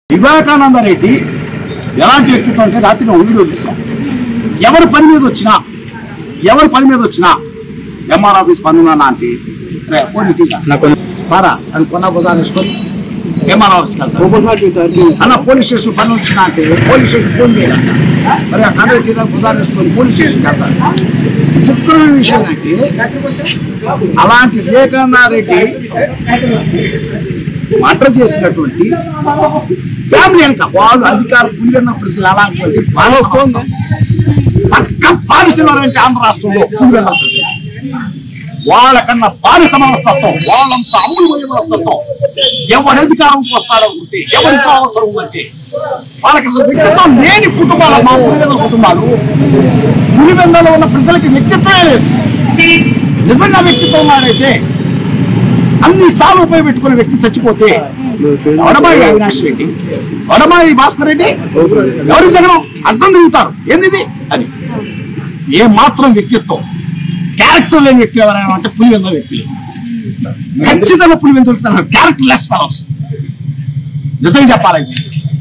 వివేకానంద రెడ్డి ఎలాంటి వ్యక్తిత్వం అంటే రాత్రి నేను వీడియో చూసాం ఎవరి పని మీద వచ్చినా ఎవరి పని మీద వచ్చినా ఎంఆర్ ఆఫీస్ పని ఉన్నా అంటే రే, ఫోన్ ఇటు ఇక. పారా అని కొన్న బుధాలు వేసుకొని ఎంఆర్ ఆఫీస్కి వెళ్తాను అన్న పోలీస్ స్టేషన్ పని వచ్చినా అంటే పోలీస్ స్టేషన్ ఫోన్ చేయాలి మరి ఆ కథ తీరా బుధాలు వేసుకొని పోలీస్ స్టేషన్కి వెళ్తాను చిత్రమైన విషయం అంటే అలాంటి వివేకానంద రెడ్డి మర్డర్ చేసినటువంటి ఫ్యామిలీ వెనక వాళ్ళు అధికార పులివెన్న ప్రజలు అలాంటి పక్క బానిసలంటే ఆంధ్ర రాష్ట్రంలో పులివెన్న ప్రజలు వాళ్ళకన్నా బానిస మనస్తత్వం వాళ్ళంతా అమ్ముడు పోయే మనస్తత్వం ఎవరి అధికారంకి వస్తాడనుకుంటే ఎవరికి అవసరం ఉందంటే వాళ్ళకి అసలు వ్యక్తిత్వం లేని కుటుంబాలు మా పులివెందుల కుటుంబాలు పులివెందలో ఉన్న ప్రజలకి వ్యక్తిత్వమే లేదు నిజంగా వ్యక్తిత్వం వాడైతే అన్ని సార్లు ఉపయోగపెట్టుకునే వ్యక్తి చచ్చిపోతే వడమాయి అవినాష్ రెడ్డి వడమాయి భాస్కర్ రెడ్డి ఎవరి జగనం అర్థం తిరుగుతారు ఏంది అని ఏ మాత్రం వ్యక్తిత్వం క్యారెక్టర్ లేని వ్యక్తి ఎవరైనా అంటే పులివెంద వ్యక్తులు ఖచ్చితంగా పులివెందులు క్యారెక్టర్ లెస్ ఫెలోస్ నిజంగా చెప్పాలంటే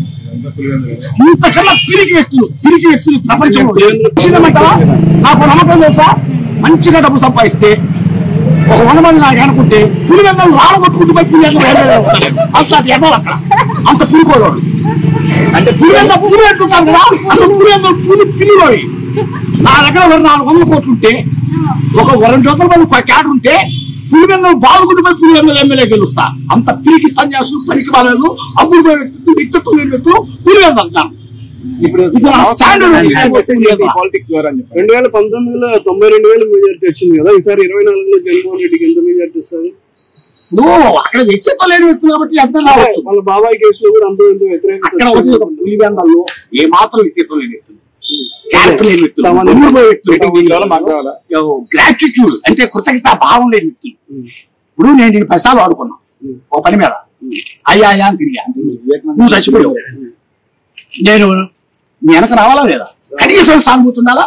ఇంతకన్నా పిరికి వ్యక్తులు పిరికి వ్యక్తులు ప్రపంచంలో చిన్నమంటావా నాకు నమ్మకం తెలుసా మంచిగా డబ్బు సంపాదిస్తే ఒక వంద మంది నాకు అనుకుంటే పులివెందలు రాళ్ళ కొట్టుకుంటూ పోయి పులివెందలు అంత ఎన్నో అక్కడ అంత పులిపోయాడు అంటే పులివెంద పులి అంటుంటారు కదా అసలు పులివెందలు పులి పిలిపోయి నా దగ్గర ఒక నాలుగు వందల కోట్లు ఉంటే ఒక రెండు వందల మంది క్యాడ్ ఉంటే పులివెందలు బాగుంటూ పోయి పులివెందలు ఎమ్మెల్యే గెలుస్తా అంత పీకి సన్యాసులు పనికి వాళ్ళు అమ్ముడు పోయే వ్యక్తులు వ్యక్తిత్వం లేని వ్యక్తులు పులివెందలు అంటారు ఇప్పుడు ఇది నా స్టాండర్డ్ పాలిటిక్స్ ద్వారా అని చెప్పారు. రెండు వేల పంతొమ్మిదిలో తొంభై రెండు వేల మెజార్టీ వచ్చింది కదా ఈసారి ఇరవై నాలుగులో జగన్మోహన్ రెడ్డికి ఎంత మెజార్టీ వస్తుంది నువ్వు అక్కడ వ్యక్తిత్వం లేని వ్యక్తులు కాబట్టి ఎంత రావచ్చు వాళ్ళ బాబాయ్ కేసులో కూడా అంత ఎంత వ్యతిరేకత అక్కడ ఒకటి ఒక వచ్చింది. పులివెందల్లో ఏ మాత్రం వ్యక్తిత్వం లేని వ్యక్తులు క్యారెక్టర్ లేని వ్యక్తులు సామాన్య అమ్ముడు పోయే వ్యక్తులు మీటింగ్ దీని వల్ల మాకు రావాలా? గ్రాటిట్యూడ్ అంటే కృతజ్ఞత భావం లేని వ్యక్తులు ఇప్పుడు నేను దీని పైసలు వాడుకున్నా ఒక పని మీద అయ్యా అయ్యా అని తిరిగా నువ్వు చచ్చిపోయావు నేను నీ వెనక రావాలా లేదా కనీసం సానుభూతి ఉండాలా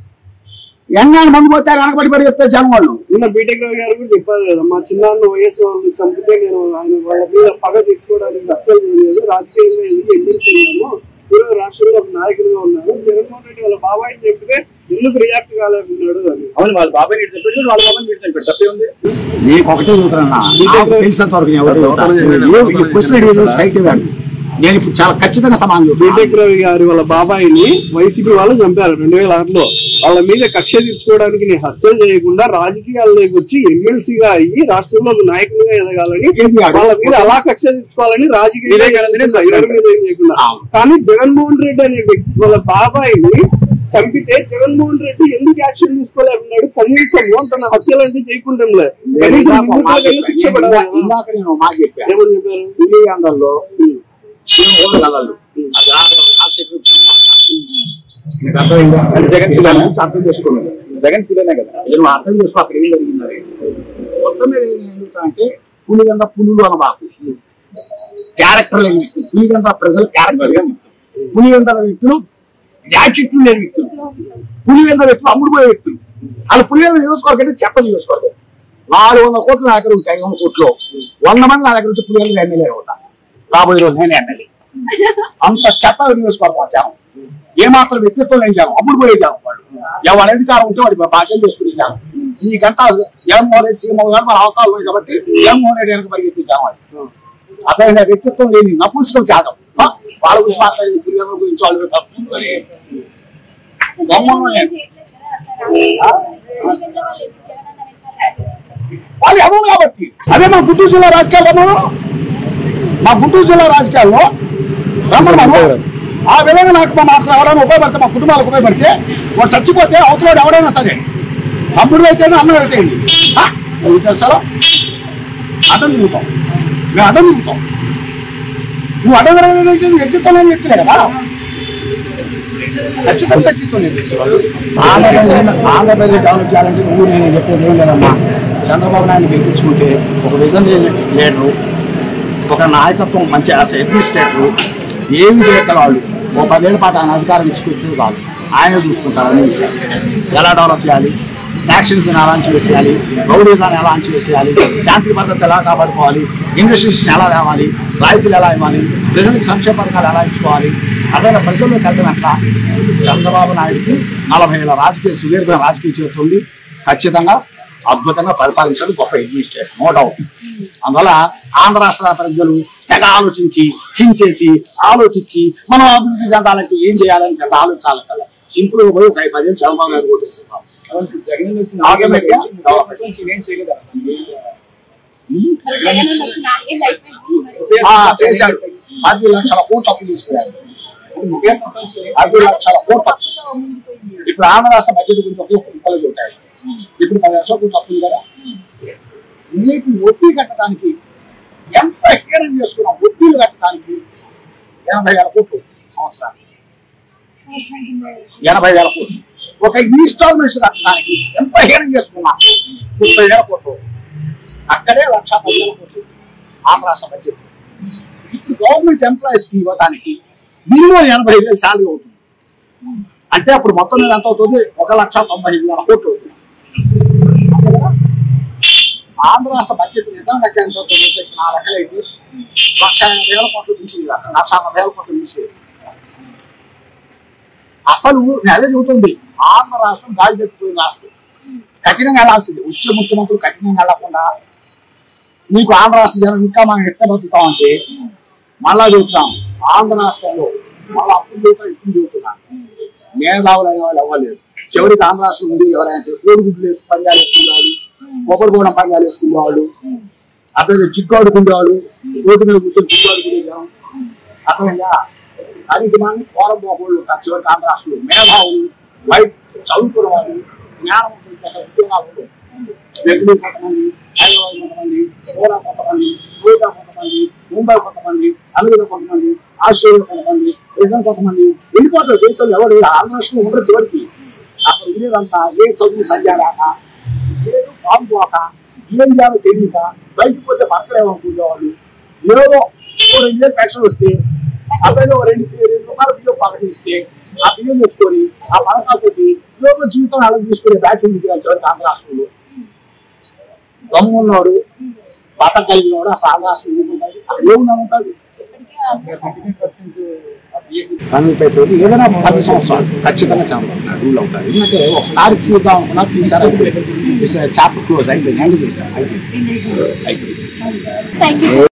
ఎంగాని మందు పోతే వెనకబడి పడి చెప్తే జనం వాళ్ళు నిన్న బీటెక్ రావు గారు కూడా చెప్పారు కదా మా చిన్నాన్న వైఎస్ వాళ్ళు చంపితే నేను ఆయన వాళ్ళ మీద పగ తెచ్చుకోవడానికి అస్సలు లేదు రాజకీయంగా ఎందుకు ఎదిరించున్నాను ఈరోజు రాష్ట్రంలో ఒక నాయకుడిగా ఉన్నాను జగన్మోహన్ రెడ్డి వాళ్ళ బాబాయ్ చెప్తే ఎందుకు రియాక్ట్ కాలేకున్నాడు అని అవును వాళ్ళ బాబాయ్ నీటి చెప్పాడు వాళ్ళ బాబాయ్ నీటి చెప్పాడు తప్పే ఉంది నీకు ఒకటే చూతున్నా నాకు తెలిసినంత వరకు నేను ఎవరు చెబుతా. ఈ క్వశ్చన్ అడిగేది స్ట్రైట్ ఇవ్వండి నేను ఇప్పుడు చాలా ఖచ్చితంగా సమాధానం చెబుతున్నా. బీటెక్ రవి గారి వాళ్ళ బాబాయిని వైసీపీ వాళ్ళు చంపారు రెండు వేల ఆరులో వాళ్ళ మీద కక్ష తీర్చుకోవడానికి నేను హత్యలు చేయకుండా రాజకీయాల్లోకి వచ్చి ఎమ్మెల్సీగా అయ్యి రాష్ట్రంలో ఒక నాయకుడిగా ఎదగాలని ఏది ఆడు? వాళ్ళ మీద అలా కక్ష తీర్చుకోవాలని రాజకీయ వివేకానందనే ఎవరి మీద ఏం చేయకుండా అవును. కానీ జగన్మోహన్ రెడ్డి అనే వ్యక్తి వాళ్ళ బాబాయిని చంపితే జగన్మోహన్ రెడ్డి ఎందుకు యాక్షన్ తీసుకోలేకున్నాడు కనీసం తన హత్యలు అంటే చేయకుండా కనీసం ఇందాక ఒక మాట నిందితులకైనా శిక్ష చెప్పాను. పడాలి ఇందాక- ఇందాక నేను ఒక మాట చెప్పాను ఏమని చెప్పారు పులి అందరిలో ఓళ్ళు కలలు అది ఆ- ఆ శక్తి నీకు అర్థమైందా? అది జగన్ పిల్లలు. నేను అర్థం చేసుకున్నాను జగన్ పిల్లనే కదా నేను అర్థం చేసుకో అక్కడ ఏం జరిగిందని మొత్తం మీద ఏం జరుగుతా అంటే పులిగంద పులులు అనబాకు క్యారెక్టర్ లేని వ్యక్తులు పులిగంద ప్రజలు క్యారెక్టర్ లేని వ్యక్తులు పులిగంద వ్యక్తులు యాటిట్యూడ్ లేని వ్యక్తులు పులిగంద వ్యక్తులు అమ్ముడుపోయే వ్యక్తులు వాళ్ళు పులిగంద నియోజకవర్గం అంటే చెప్ప నియోజకవర్గం నాలుగు వందల కోట్లు నా దగ్గర ఉంటాయి ఐదు వందల కోట్లు వంద మంది నా దగ్గర ఉంటే పులిగంద ఎమ్మెల్యే అవుతా రాబోయే రోజు నేనే ఎమ్మెల్యే అంత చెత్త నియోజకవర్గం జనం ఏమాత్రం వ్యక్తిత్వం లేని జనం అప్పుడు పోయే జనం వాళ్ళు ఎవరి అధికారం ఉంటే వాడి భాషలు చేసుకునే జనం ఈ గంట జగన్మోహన్ రెడ్డి సీఎం గారు మన అవసరాలు ఉన్నాయి కాబట్టి జగన్మోహన్ రెడ్డి వెనక పరిగెత్తే జనం అది అర్థమైందా వ్యక్తిత్వం లేని నపుంసకం జాతం ఆ, వాళ్ళ గురించి మాట్లాడేది పులివెందుల గురించి వాళ్ళు తప్పు అని. గమ్మున నేను. వాళ్ళు ఎవరు కాబట్టి అదే మా గుంటూరు జిల్లా రాజకీయాల్లో మా గుంటూరు జిల్లా రాజకీయాల్లో రమ్మన్నాను ఆ విధంగా నాకు మా మాకు ఎవరైనా ఉపయోగపడితే మా కుటుంబాలకు ఉపయోగపడితే వాడు చచ్చిపోతే అవతల ఎవరైనా సరే తమ్ముడు అయితే అన్నం అయితే ఏం చేస్తారో అడ్డం తిరుగుతాం మేము అడ్డం తిరుగుతాం నువ్వు అడ్డం తిరగలేదు వ్యక్తిత్వం లేని వ్యక్తులే కదా ఖచ్చితంగా వ్యక్తిత్వం లేని వ్యక్తులు. ఆంధ్రప్రదేశ్ ఆంధ్రప్రదేశ్ డెవలప్ చేయాలంటే నువ్వు నేను చెప్పేది ఏం లేదమ్మా చంద్రబాబు నాయుడు గెలిపించుకుంటే ఒక విజన్ లీడరు ఒక నాయకత్వం మంచి అడ్మినిస్ట్రేటరు ఏమి చేయగల వాళ్ళు ఓ పదేళ్ల పాటు ఆయన అధికారం ఇచ్చి పెట్టి కాదు ఆయనే చూసుకుంటారు అన్ని ఎలా డెవలప్ చేయాలి ఫ్యాక్షన్స్ ఎలా అంచివేసేయాలి రౌడీజాన్ని ఎలా అంచివేసేయాలి శాంతి భద్రత ఎలా కాపాడుకోవాలి ఇండస్ట్రీస్ని ఎలా తేవాలి రాయితీలు ఎలా ఇవ్వాలి ప్రజలకు సంక్షేమ పథకాలు ఎలా ఇచ్చుకోవాలి అదే ప్రజల్లోకి వెళ్ళడం ఎట్లా చంద్రబాబు నాయుడుకి నలభై ఏళ్ళ రాజకీయ సుదీర్ఘ రాజకీయ చేతి ఉంది ఖచ్చితంగా అద్భుతంగా పరిపాలించడం గొప్ప అడ్మినిస్ట్రేటర్ నో డౌట్ అందువల్ల ఆంధ్ర రాష్ట్ర ప్రజలు తెగ ఆలోచించి చించేసి ఆలోచించి మనం అభివృద్ధి చెందాలంటే ఏం చేయాలని పెద్ద ఆలోచించాలి కదా సింపుల్ గా పోయి ఒక ఐదు పదిహేను చంద్రబాబు గారు కొట్టేస్తున్నాం జగన్ వచ్చిన Automatic గా ఏం చేయలేదు జగన్ వచ్చి నాలుగేళ్ళు అయిపోయింది మరి. ఆ, చేశాడు పది లక్షల కోట్ల అప్పు తీసుకున్నాడు పది లక్షల కోట్ల అప్పు. అప్పులో మునిగిపోయింది. ఇప్పుడు ఆంధ్ర రాష్ట్ర బడ్జెట్ గురించి ఒక్కొక్క ముక్కలు ఉంటాయి ఇప్పుడు పది లక్షల కోట్ల అప్పులు కదా నీకు వడ్డీ కట్టడానికి ఎంత హీనం చేసుకున్నాం వడ్డీలు కట్టడానికి ఎనభై వేల కోట్లు సంవత్సరానికి సంవత్సరం కింద ఎనభై వేల కోట్లు ఒక ఇన్స్టాల్మెంట్స్ కట్టడానికి ఎంత హీనం చేసుకున్నా ముప్పై వేల కోట్లు అక్కడే లక్ష పది వేల కోట్లు ఆంధ్ర రాష్ట్ర బడ్జెట్ ఇప్పుడు గవర్నమెంట్ ఎంప్లాయీస్ కి ఇవ్వడానికి మినిమం ఎనభై వేలు శాలరీ అవుతుంది అంటే అప్పుడు మొత్తం మీద ఎంత అవుతుంది ఒక లక్ష తొంభై ఐదు వేల కోట్లు అవుతుంది అంతే కదా? ఆంధ్ర రాష్ట్ర బడ్జెట్ నిజంగా లెక్క ఎంత అవుతుంది చెప్పి నా లెక్కలైతే లక్ష ఎనభై వేల కోట్లు నుంచి లక్ష ఎనభై వేల కోట్లు నుంచి అసలు నేను అదే చెబుతుంది ఆంధ్ర రాష్ట్రం గాలి తప్పిపోయిన రాష్ట్రం కఠినంగా వెళ్ళాల్సింది వచ్చే ముఖ్యమంత్రులు కఠినంగా వెళ్ళకుండా నీకు ఆంధ్ర రాష్ట్ర జనం ఇంకా మనం ఎట్ట బతుకుతామంటే మళ్ళా చెబుతాం ఆంధ్ర రాష్ట్రంలో మళ్ళీ అప్పుడు చెబుతాం ఇప్పుడు చెబుతున్నాం మేధావులు అనే వాళ్ళు అవ్వలేదు చివరికి ఆంధ్ర రాష్ట్రం ఉంది ఎవరైనా కోడి గుడ్లు వేసి పంజాలు వేసుకునేవాళ్ళు కొబ్బరి బోడం పంజాలు వేసుకునేవాళ్ళు అక్కడ చిక్కాడుకునేవాళ్ళు రోడ్డు మీద కూర్చొని చిక్కాడుకునే జనం అర్థమైందా దానికి మనం కోరం పోకూడదు చివరికి ఆంధ్ర రాష్ట్రంలో మేధావులు బయట చదువుకున్న వాళ్ళు జ్ఞానం ఉద్యోగాలు బెంగళూరు కొంతమంది హైదరాబాద్ కొంతమంది గోరా కొంతమంది కోయిటా కొంతమంది ముంబై కొంతమంది అమెరికా కొంతమంది ఆస్ట్రేలియా కొంతమంది బ్రిటన్ కొంతమంది వెళ్ళిపోతారు దేశంలో ఎవరు లేరు. ఆంధ్ర రాష్ట్రంలో ఉండరు చివరికి అక్కడ ఉండేదంతా ఏ చదువు సరిగాక ఏదో బాగుపోక ఏం చేయాలో తెలియక బయటకు పోతే బతకలేమనుకునేవాళ్ళు ఏదో ఓ రెండు వేలు పెన్షన్ వస్తే అబ్బాయిలో ఓ రెండు రెండు రూపాయల బియ్యం పథకం ఇస్తే ఆ బియ్యం తెచ్చుకొని ఆ పథకాలతోటి యోగ జీవితం అలా చూసుకునే బ్యాచ్ దిగాలి చివరికి ఆంధ్ర రాష్ట్రంలో దమ్ము ఉన్నాడు బతక కలిగిన వాడు అసలు ఆంధ్ర రాష్ట్రం ఏముంటుంది అక్కడ ఏముందా ఉంటుంది కనుక ఏదైనా పది సంవత్సరాలు ఖచ్చితంగా చంద్రబాబు రూల్ అవుతారు ఎందుకంటే ఒకసారి చూద్దాం అనుకున్నా చూసారు అయిపోయింది చాప్టర్ క్లోజ్ అయిపోయింది హ్యాండిల్ చేశారు అయిపోయింది అయిపోయింది థ్యాంక్ యూ